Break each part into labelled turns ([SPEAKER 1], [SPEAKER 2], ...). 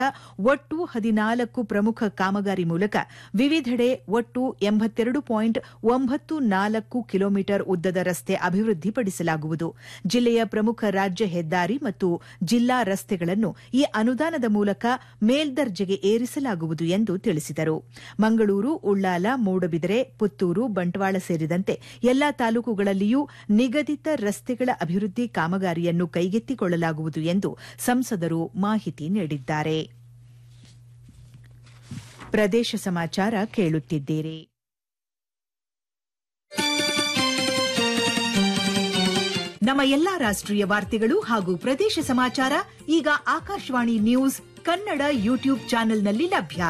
[SPEAKER 1] ಒಟ್ಟು ಹದಿನಾಲ್ಕು ಪ್ರಮುಖ ಕಾಮಗಾರಿ ಮೂಲಕ ವಿವಿಧೆಡೆ ಒಟ್ಟು ಎಂಬತ್ತೆರಡು ಪಾಯಿಂಟ್ ಒಂಬತ್ತು ನಾಲ್ಕು ಕಿಲೋಮೀಟರ್ ಉದ್ದದ ರಸ್ತೆ ಅಭಿವೃದ್ಧಿಪಡಿಸಲಾಗುವುದು ಜಿಲ್ಲೆಯ ಪ್ರಮುಖ ರಾಜ್ಯ ಹೆದ್ದಾರಿ ಮತ್ತು ಜಿಲ್ಲಾ ರಸ್ತೆಗಳನ್ನು ಈ ಅನುದಾನದ ಮೂಲಕ ಮೇಲ್ದರ್ಜೆಗೆ ಏರಿಸಲಾಗುವುದು ಎಂದು ತಿಳಿಸಿದರು ಮಂಗಳೂರು ಉಳ್ಳಾಲ ಮೂಡಬಿದರೆ ಪುತ್ತೂರು ಬಂಟ್ವಾಳ ಸೇರಿದಂತೆ ಎಲ್ಲಾ ತಾಲೂಕುಗಳಲ್ಲಿಯೂ ನಿಗದಿತ ರಸ್ತೆಗಳ ಅಭಿವೃದ್ಧಿ ಕಾಮಗಾರಿಯನ್ನು ಕೈಗೆತ್ತಿಕೊಳ್ಳಲಾಗುವುದು ಎಂದು ಸಂಸದರು ಮಾಹಿತಿ ನೀಡಿದ್ದಾರೆ ಪ್ರದೇಶ ಸಮಾಚಾರ ಕೇಳುತ್ತಿದ್ದೀರಿ ನಮ್ಮ ಎಲ್ಲಾ ರಾಷ್ಟ್ರೀಯ ವಾರ್ತೆಗಳು ಹಾಗೂ ಪ್ರದೇಶ ಸಮಾಚಾರ ಈಗ ಆಕಾಶವಾಣಿ ನ್ಯೂಸ್ ಕನ್ನಡ ಯೂಟ್ಯೂಬ್ ಚಾನೆಲ್ನಲ್ಲಿ ಲಭ್ಯ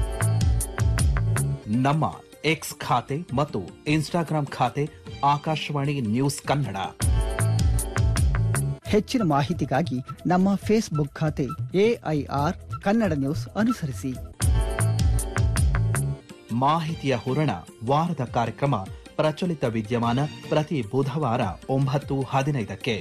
[SPEAKER 2] ನಮ್ಮ ಎಕ್ಸ್ ಖಾತೆ ಮತ್ತು ಇನ್ಸ್ಟಾಗ್ರಾಂ ಖಾತೆ ಆಕಾಶವಾಣಿ ನ್ಯೂಸ್ ಕನ್ನಡ
[SPEAKER 3] ಹೆಚ್ಚಿನ ಮಾಹಿತಿಗಾಗಿ ನಮ್ಮ ಫೇಸ್ಬುಕ್ ಖಾತೆ ಎಐಆರ್ ಕನ್ನಡ ನ್ಯೂಸ್ ಅನುಸರಿಸಿ
[SPEAKER 2] ಮಾಹಿತಿಯ ಹೂರಣ ವಾರದ ಕಾರ್ಯಕ್ರಮ ಪ್ರಚಲಿತ ವಿದ್ಯಮಾನ ಪ್ರತಿ ಬುಧವಾರ ಒಂಬತ್ತು ಹದಿನೈದಕ್ಕೆ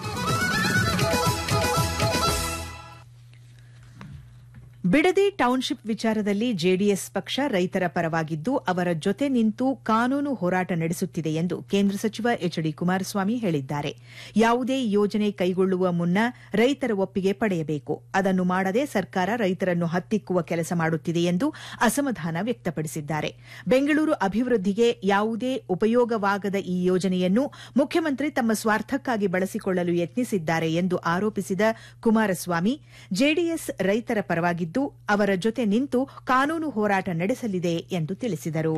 [SPEAKER 1] ಬಿಡದಿ ಟೌನ್ಶಿಪ್ ವಿಚಾರದಲ್ಲಿ ಜೆಡಿಎಸ್ ಪಕ್ಷ ರೈತರ ಪರವಾಗಿದ್ದು ಅವರ ಜೊತೆ ನಿಂತು ಕಾನೂನು ಹೋರಾಟ ನಡೆಸುತ್ತಿದೆ ಎಂದು ಕೇಂದ್ರ ಸಚಿವ ಎಚ್ ಡಿ ಕುಮಾರಸ್ವಾಮಿ ಹೇಳಿದ್ದಾರೆ ಯಾವುದೇ ಯೋಜನೆ ಕೈಗೊಳ್ಳುವ ಮುನ್ನ ರೈತರ ಒಪ್ಪಿಗೆ ಪಡೆಯಬೇಕು ಅದನ್ನು ಮಾಡದೆ ಸರ್ಕಾರ ರೈತರನ್ನು ಹತ್ತಿಕ್ಕುವ ಕೆಲಸ ಮಾಡುತ್ತಿದೆ ಎಂದು ಅಸಮಾಧಾನ ವ್ಯಕ್ತಪಡಿಸಿದ್ದಾರೆ ಬೆಂಗಳೂರು ಅಭಿವೃದ್ಧಿಗೆ ಯಾವುದೇ ಉಪಯೋಗವಾಗದ ಈ ಯೋಜನೆಯನ್ನು ಮುಖ್ಯಮಂತ್ರಿ ತಮ್ಮ ಸ್ವಾರ್ಥಕ್ಕಾಗಿ ಬಳಸಿಕೊಳ್ಳಲು ಯತ್ನಿಸಿದ್ದಾರೆ ಎಂದು ಆರೋಪಿಸಿದ ಕುಮಾರಸ್ವಾಮಿ ಜೆಡಿಎಸ್ ರೈತರ ಪರವಾಗಿದ್ದು ಅವರ ಜೊತೆ ನಿಂತು ಕಾನೂನು ಹೋರಾಟ ನಡೆಸಲಿದೆ ಎಂದು ತಿಳಿಸಿದರು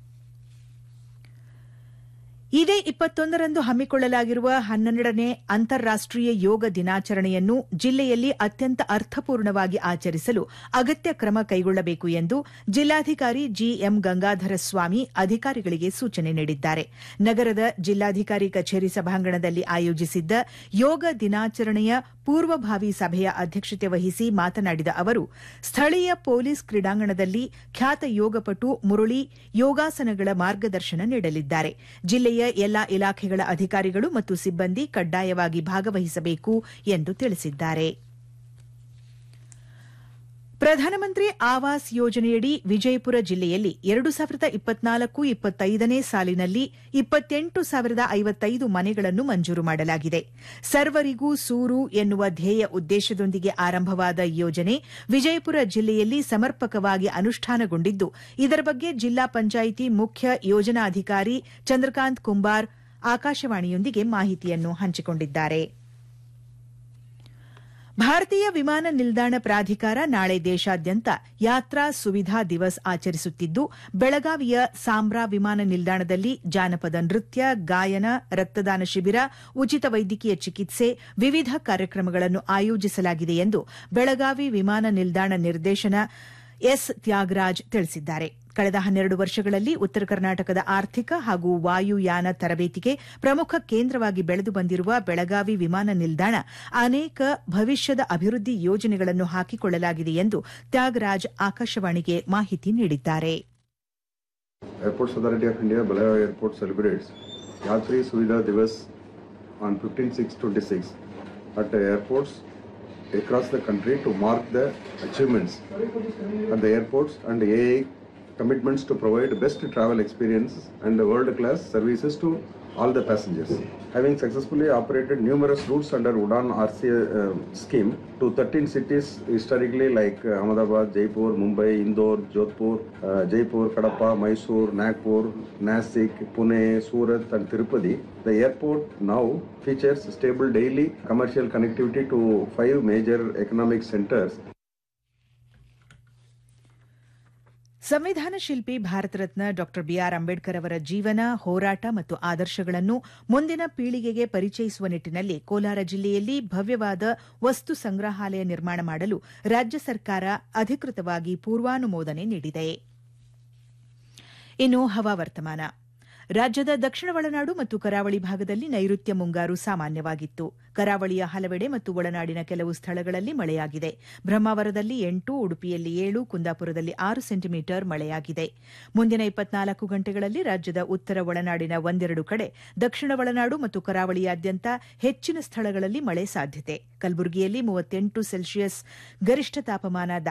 [SPEAKER 1] ಇದೇ ಇಪ್ಪತ್ತೊಂದರಂದು ಹಮ್ಮಿಕೊಳ್ಳಲಾಗಿರುವ ಹನ್ನೆರಡನೇ ಅಂತಾರಾಷ್ಟೀಯ ಯೋಗ ದಿನಾಚರಣೆಯನ್ನು ಜಿಲ್ಲೆಯಲ್ಲಿ ಅತ್ಯಂತ ಅರ್ಥಪೂರ್ಣವಾಗಿ ಆಚರಿಸಲು ಅಗತ್ಯ ಕ್ರಮ ಕೈಗೊಳ್ಳಬೇಕು ಎಂದು ಜಿಲ್ಲಾಧಿಕಾರಿ ಜಿಎಂ ಗಂಗಾಧರ ಸ್ವಾಮಿ ಅಧಿಕಾರಿಗಳಿಗೆ ಸೂಚನೆ ನೀಡಿದ್ದಾರೆ ನಗರದ ಜಿಲ್ಲಾಧಿಕಾರಿ ಕಚೇರಿ ಸಭಾಂಗಣದಲ್ಲಿ ಆಯೋಜಿಸಿದ್ದ ಯೋಗ ದಿನಾಚರಣೆಯ ಪೂರ್ವಭಾವಿ ಸಭೆಯ ಅಧ್ಯಕ್ಷತೆ ವಹಿಸಿ ಮಾತನಾಡಿದ ಅವರು ಸ್ಥಳೀಯ ಪೊಲೀಸ್ ಕ್ರೀಡಾಂಗಣದಲ್ಲಿ ಖ್ಯಾತ ಯೋಗಪಟು ಮುರಳಿ ಯೋಗಾಸನಗಳ ಮಾರ್ಗದರ್ಶನ ನೀಡಲಿದ್ದಾರೆ ಜಿಲ್ಲೆಯ ಎಲ್ಲಾ ಇಲಾಖೆಗಳ ಅಧಿಕಾರಿಗಳು ಮತ್ತು ಸಿಬ್ಬಂದಿ ಕಡ್ಡಾಯವಾಗಿ ಭಾಗವಹಿಸಬೇಕು ಎಂದು ತಿಳಿಸಿದ್ದಾರೆ ಪ್ರಧಾನಮಂತ್ರಿ ಆವಾಸ್ ಯೋಜನೆಯಡಿ ವಿಜಯಪುರ ಜಿಲ್ಲೆಯಲ್ಲಿ ಎರಡು ಸಾವಿರದ ಇಪ್ಪತ್ನಾಲ್ಕು ಇಪ್ಪತ್ತೈದನೇ ಸಾಲಿನಲ್ಲಿ ಇಪ್ಪತ್ತೆಂಟು ಸಾವಿರದ ಐವತ್ತೈದು ಮನೆಗಳನ್ನು ಮಂಜೂರು ಮಾಡಲಾಗಿದೆ ಸರ್ವರಿಗೂ ಸೂರು ಎನ್ನುವ ಧ್ಯೇಯ ಉದ್ದೇಶದೊಂದಿಗೆ ಆರಂಭವಾದ ಯೋಜನೆ ವಿಜಯಪುರ ಜಿಲ್ಲೆಯಲ್ಲಿ ಸಮರ್ಪಕವಾಗಿ ಅನುಷ್ಠಾನಗೊಂಡಿದ್ದು ಇದರ ಬಗ್ಗೆ ಜಿಲ್ಲಾ ಪಂಚಾಯಿತಿ ಮುಖ್ಯ ಯೋಜನಾಧಿಕಾರಿ ಚಂದ್ರಕಾಂತ್ ಕುಂಬಾರ್ ಆಕಾಶವಾಣಿಯೊಂದಿಗೆ ಮಾಹಿತಿಯನ್ನು ಹಂಚಿಕೊಂಡಿದ್ದಾರೆ ಭಾರತೀಯ ವಿಮಾನ ನಿಲ್ದಾಣ ಪ್ರಾಧಿಕಾರ ನಾಳೆ ದೇಶಾದ್ಯಂತ ಯಾತ್ರಾ ಸುವಿಧಾ ದಿವಸ್ ಆಚರಿಸುತ್ತಿದ್ದು ಬೆಳಗಾವಿಯ ಸಾಂಬ್ರಾ ವಿಮಾನ ನಿಲ್ದಾಣದಲ್ಲಿ ಜಾನಪದ ನೃತ್ಯ ಗಾಯನ ರಕ್ತದಾನ ಶಿಬಿರ ಉಚಿತ ವೈದ್ಯಕೀಯ ಚಿಕಿತ್ಸೆ ವಿವಿಧ ಕಾರ್ಯಕ್ರಮಗಳನ್ನು ಆಯೋಜಿಸಲಾಗಿದೆ ಎಂದು ಬೆಳಗಾವಿ ವಿಮಾನ ನಿಲ್ದಾಣ ನಿರ್ದೇಶನ ಎಸ್ ತ್ಯಾಗರಾಜ್ ತಿಳಿಸಿದ್ದಾರೆ ಕಳೆದ ಹನ್ನೆರಡು ವರ್ಷಗಳಲ್ಲಿ ಉತ್ತರ ಕರ್ನಾಟಕದ ಆರ್ಥಿಕ ಹಾಗೂ ವಾಯುಯಾನ ತರಬೇತಿಗೆ ಪ್ರಮುಖ ಕೇಂದ್ರವಾಗಿ ಬೆಳೆದು ಬಂದಿರುವ ಬೆಳಗಾವಿ ವಿಮಾನ ನಿಲ್ದಾಣ ಅನೇಕ ಭವಿಷ್ಯದ ಅಭಿವೃದ್ಧಿ ಯೋಜನೆಗಳನ್ನು ಹಾಕಿಕೊಳ್ಳಲಾಗಿದೆ ಎಂದು ತ್ಯಾಗರಾಜ್ ಆಕಾಶವಾಣಿಗೆ ಮಾಹಿತಿ ನೀಡಿದ್ದಾರೆ
[SPEAKER 4] Airports Authority of India, Balaya Airport celebrates Yatri Suvidha Divas on 15-6-26 at the airports across the country to mark the achievements at the airports and AA commitments to provide best travel experience and world-class services to all the passengers. Having successfully operated numerous routes under Udan RCA uh, scheme to 13 cities historically like uh, Ahmedabad, Jaipur, Mumbai, Indore, Jodhpur, uh, Jaipur, Kadapa, Mysore, Nagpur, Nasik, Pune, Surat and Tirupati, the airport now features stable daily commercial connectivity to five major economic centers
[SPEAKER 1] ಸಂವಿಧಾನ ಶಿಲ್ಪಿ ಭಾರತ ರತ್ನ ಡಾ B R Ambedkar ಅವರ ಜೀವನ ಹೋರಾಟ ಮತ್ತು ಆದರ್ಶಗಳನ್ನು ಮುಂದಿನ ಪೀಳಿಗೆಗೆ ಪರಿಚಯಿಸುವ ನಿಟ್ಟಿನಲ್ಲಿ ಕೋಲಾರ ಜಿಲ್ಲೆಯಲ್ಲಿ ಭವ್ಯವಾದ ವಸ್ತು ಸಂಗ್ರಹಾಲಯ ನಿರ್ಮಾಣ ಮಾಡಲು ರಾಜ್ಯ ಸರ್ಕಾರ ಅಧಿಕೃತವಾಗಿ ಪೂರ್ವಾನುಮೋದನೆ ನೀಡಿದೆ ಇನ್ನು ಹವಾವರ್ತಮಾನ ರಾಜ್ಯದ ದಕ್ಷಿಣ ಒಳನಾಡು ಮತ್ತು ಕರಾವಳಿ ಭಾಗದಲ್ಲಿ ನೈಋತ್ಯ ಮುಂಗಾರು ಸಾಮಾನ್ಯವಾಗಿತ್ತು ಕರಾವಳಿಯ ಹಲವೆಡೆ ಮತ್ತು ಒಳನಾಡಿನ ಕೆಲವು ಸ್ಥಳಗಳಲ್ಲಿ ಮಳೆಯಾಗಿದೆ ಬ್ರಹ್ಮಾವರದಲ್ಲಿ ಎಂಟು ಉಡುಪಿಯಲ್ಲಿ ಏಳು ಕುಂದಾಪುರದಲ್ಲಿ ಆರು ಸೆಂಟಿಮೀಟರ್ ಮಳೆಯಾಗಿದೆ ಮುಂದಿನ ಇಪ್ಪತ್ನಾಲ್ಕು ಗಂಟೆಗಳಲ್ಲಿ ರಾಜ್ಯದ ಉತ್ತರ ಒಳನಾಡಿನ ಒಂದೆರಡು ಕಡೆ ದಕ್ಷಿಣ ಒಳನಾಡು ಮತ್ತು ಕರಾವಳಿಯಾದ್ಯಂತ ಹೆಚ್ಚಿನ ಸ್ಥಳಗಳಲ್ಲಿ ಮಳೆ ಸಾಧ್ಯತೆ ಕಲಬುರಗಿಯಲ್ಲಿ ಮೂವತ್ತೆಂಟು ಸೆಲ್ಸಿಯಸ್ ಗರಿಷ್ಠ ತಾಪಮಾನ